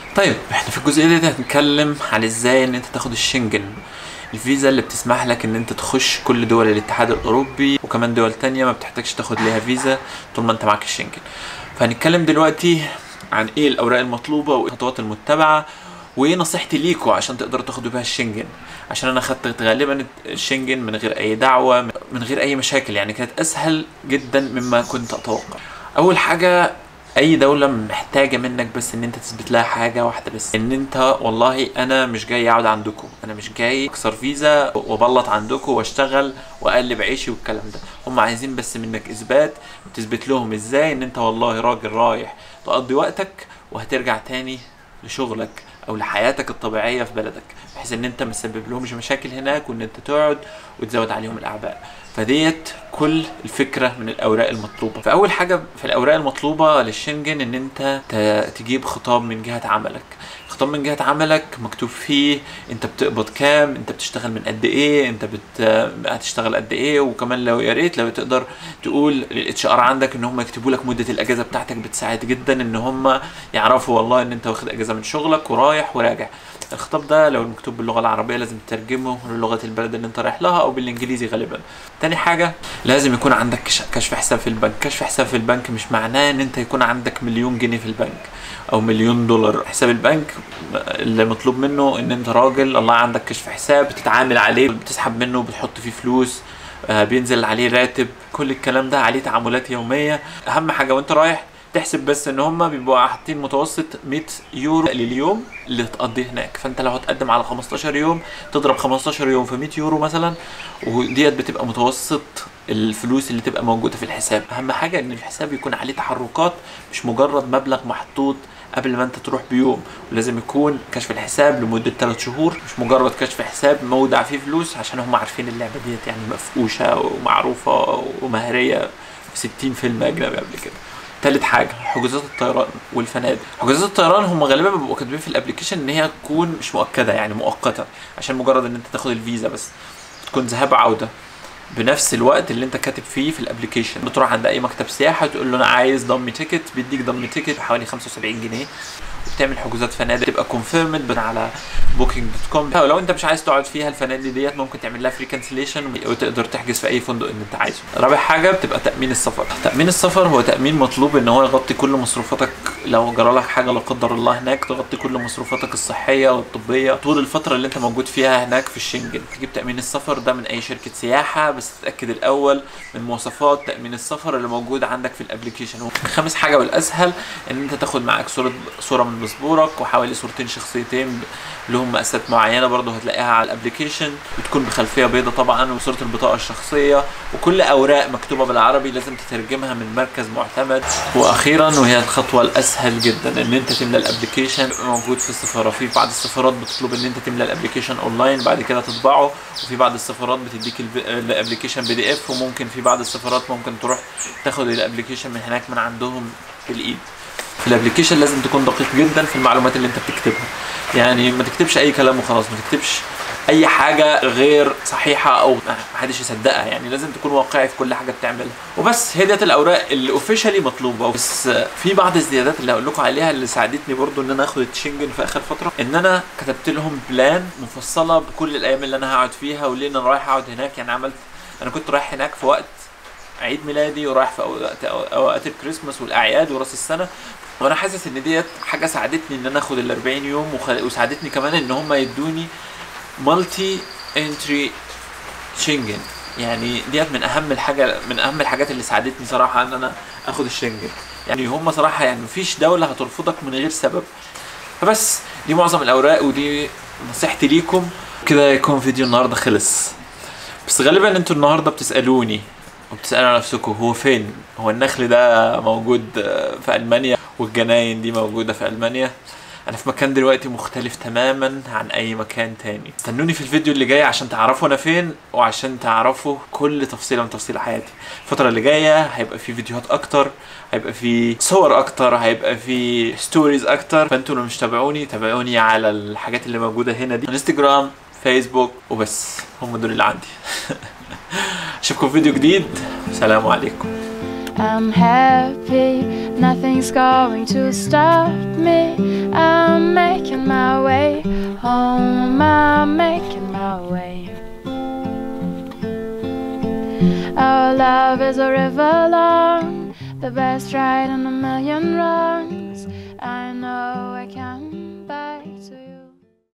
طيب احنا في الجزئيه دي هنتكلم عن ازاي ان انت تاخد الشنجن الفيزا اللي بتسمح لك ان انت تخش كل دول الاتحاد الاوروبي وكمان دول تانية ما بتحتاجش تاخد ليها فيزا طول ما انت معاك الشنجن فهنتكلم دلوقتي عن ايه الاوراق المطلوبه وايه الخطوات المتبعه وايه نصيحتي ليكوا عشان تقدروا تاخدوا بيها الشنجن عشان انا خدت غالبا الشنجن من غير اي دعوه من غير اي مشاكل يعني كانت اسهل جدا مما كنت اتوقع اول حاجه اي دوله محتاجه منك بس ان انت تثبت لها حاجه واحده بس ان انت والله انا مش جاي اقعد عندكم انا مش جاي اكسر فيزا وابلط عندكم واشتغل واقلب عيشي والكلام ده هم عايزين بس منك اثبات تثبت لهم ازاي ان انت والله راجل رايح تقضي وقتك وهترجع تاني لشغلك او لحياتك الطبيعيه في بلدك بحيث ان انت مسبب لهمش مشاكل هناك وان انت تقعد وتزود عليهم الاعباء فديت كل الفكره من الاوراق المطلوبه فاول حاجه في الاوراق المطلوبه للشنجن ان انت تجيب خطاب من جهه عملك خطاب من جهه عملك مكتوب فيه انت بتقبض كام انت بتشتغل من قد ايه انت بت... هتشتغل قد ايه وكمان لو يا ريت لو تقدر تقول للاتش ار عندك ان هم يكتبوا لك مده الاجازه بتاعتك بتساعد جدا ان هم يعرفوا والله ان انت واخد اجازه من شغلك ورايح وراجع الخطاب ده لو مكتوب باللغه العربيه لازم تترجمه للغه البلد اللي انت رايح لها او بالانجليزي غالبا تاني حاجه لازم يكون عندك كشف حساب في البنك كشف حساب في البنك مش معناه ان انت يكون عندك مليون جنيه في البنك او مليون دولار حساب البنك اللي مطلوب منه ان انت راجل الله عندك كشف حساب بتتعامل عليه بتسحب منه بتحط فيه فلوس بينزل عليه راتب كل الكلام ده عليه تعاملات يوميه اهم حاجه وانت رايح تحسب بس ان هم بيبقوا حاطين متوسط 100 يورو لليوم اللي تقضيه هناك فانت لو هتقدم على 15 يوم تضرب 15 يوم في 100 يورو مثلا وديت بتبقى متوسط الفلوس اللي تبقى موجوده في الحساب اهم حاجه ان الحساب يكون عليه تحركات مش مجرد مبلغ محطوط قبل ما انت تروح بيوم ولازم يكون كشف الحساب لمده 3 شهور مش مجرد كشف حساب مودع فيه فلوس عشان هم عارفين اللعبه ديت يعني مفقوشه ومعروفه ومهريه في 60 فيلم اجنبي قبل كده تالت حاجه حجوزات الطيران والفنادق حجوزات الطيران هم غالبا بيبقوا كاتبين في الابلكيشن ان هي تكون مش مؤكده يعني مؤقته عشان مجرد ان انت تاخد الفيزا بس تكون ذهاب عوده بنفس الوقت اللي انت كاتب فيه في الابلكيشن بتروح عند اي مكتب سياحه تقول له انا عايز ضم تيكت بيديك ضم تيكت بحوالي 75 جنيه وبتعمل حجوزات فنادق تبقى كونفيرمد على بوكينج دوت كوم ولو انت مش عايز تقعد فيها الفنادق ديت ممكن تعمل لها فري كانسليشن وتقدر تحجز في اي فندق اللي انت عايزه رابع حاجه بتبقى تامين السفر تامين السفر هو تامين مطلوب ان هو يغطي كل مصروفاتك لو جرى لك حاجه لا قدر الله هناك تغطي كل مصروفاتك الصحيه والطبيه طول الفتره اللي انت موجود فيها هناك في الشنجن تجيب تامين السفر ده من اي شركه سياحه بس تتاكد الاول من مواصفات تامين السفر اللي موجود عندك في الابلكيشن خامس حاجه والاسهل ان انت تاخد معاك صوره صوره من باسبورك وحوالي صورتين شخصيتين لهم مقاسات معينه برضه هتلاقيها على الابلكيشن وتكون بخلفيه بيضاء طبعا وصوره البطاقه الشخصيه وكل اوراق مكتوبه بالعربي لازم تترجمها من مركز معتمد واخيرا وهي الخطوه الاسهل جدا ان انت تملى الابلكيشن موجود في السفاره في بعض السفارات بتطلب ان انت تملى الابلكيشن اونلاين بعد كده تطبعه وفي بعض السفارات بتديك الابلكيشن بي دي اف وممكن في بعض السفارات ممكن تروح تاخد الابلكيشن من هناك من عندهم بالايد في الابلكيشن لازم تكون دقيق جدا في المعلومات اللي انت بتكتبها يعني ما تكتبش اي كلام وخلاص ما تكتبش اي حاجه غير صحيحه او محدش يصدقها يعني لازم تكون واقعي في كل حاجه بتعملها وبس هي ديت الاوراق اللي اوفيشالي مطلوبه بس في بعض الزيادات اللي هقول لكم عليها اللي ساعدتني برضو ان انا اخد الشنجن في اخر فتره ان انا كتبت لهم بلان مفصله بكل الايام اللي انا هقعد فيها وليه انا رايح اقعد هناك يعني عملت انا كنت رايح هناك في وقت عيد ميلادي ورايح في اوقات اوقات الكريسماس والاعياد وراس السنه وانا حاسس ان ديت حاجه ساعدتني ان انا اخد ال 40 يوم وخ... وساعدتني كمان ان هم يدوني مالتي انتري شنجن يعني ديت من اهم الحاجه من اهم الحاجات اللي ساعدتني صراحه ان انا اخد الشنجن يعني هم صراحه يعني مفيش دوله هترفضك من غير سبب فبس دي معظم الاوراق ودي نصيحتي ليكم كده يكون فيديو النهارده خلص بس غالبا انتوا النهارده بتسالوني وبتسالوا نفسكم هو فين هو النخل ده موجود في المانيا والجناين دي موجوده في المانيا انا في مكان دلوقتي مختلف تماما عن اي مكان تاني استنوني في الفيديو اللي جاي عشان تعرفوا انا فين وعشان تعرفوا كل تفصيله من تفصيل حياتي الفتره اللي جايه هيبقى في فيديوهات اكتر هيبقى في صور اكتر هيبقى في ستوريز اكتر فانتوا لو مش تابعوني تابعوني على الحاجات اللي موجوده هنا دي انستجرام فيسبوك وبس هم دول اللي عندي اشوفكم في فيديو جديد سلام عليكم I'm happy, nothing's going to stop me. I'm making my way home. I'm making my way. Our love is a river long, the best ride in a million wrongs. I know I can